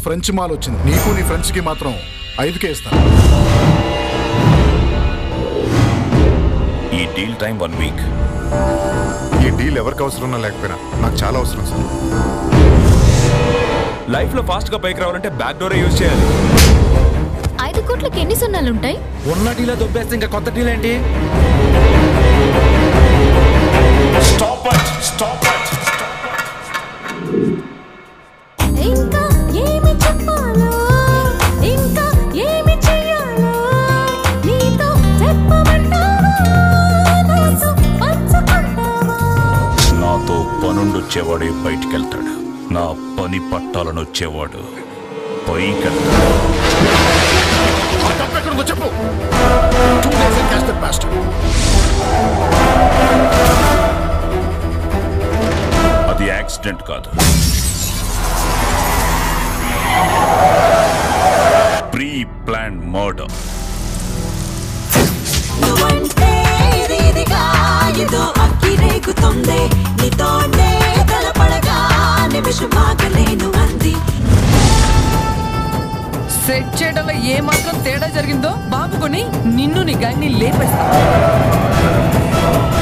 French mall వచ్చింది నీకు నీ ఫ్రెండ్స్ కి మాత్రం ఐదుకే ఇస్తాను ఈ డీల్ టైం వన్ వీక్ ఈ డీల్ ఎవరికి అవసరం ఉన్నా లేకపోయినా నాకు చాలా అవసరం సార్ లైఫ్ లో ఫాస్ట్ గా పైకి రావాలంటే బ్యాక్ డోరే యూజ్ చేయాలి ఐదు కోట్లకి ఎన్ని సున్నాలుంటాయి ఉన్న డీలో దొబ్బేస్తే ఇంకా కొత్త డీల్ ఏంటి స్టాప్ స్టాప్ ఇంకా ఏమి చెప్పాలో ఇంకా ఏమి చెయ్యాలో నీతో చెప్పమంటావా నాతో పంచుకుంటావా నాతో పనుండొచ్చేవాడే బయటికెళ్తాడు నా పని పట్టాలను వచ్చేవాడు పైకెళ్తాడు ఆ డబ్బు ఎక్కడికో చెప్పు two days cash that past అది యాక్సిడెంట్ కాదు ప్రీ ప్లాన్ మర్డర్ నువ్వంటే ఇది ఇదిగా ఏదో అక్కి రేగుతుంది నీతోనే తలపడగా నిమిషం ఆగలేను అంది సెట్ చేయడంలో ఏ మాత్రం తేడా జరిగిందో బాబుకొని నిన్ను నీ గాన్ని లేపేస్తా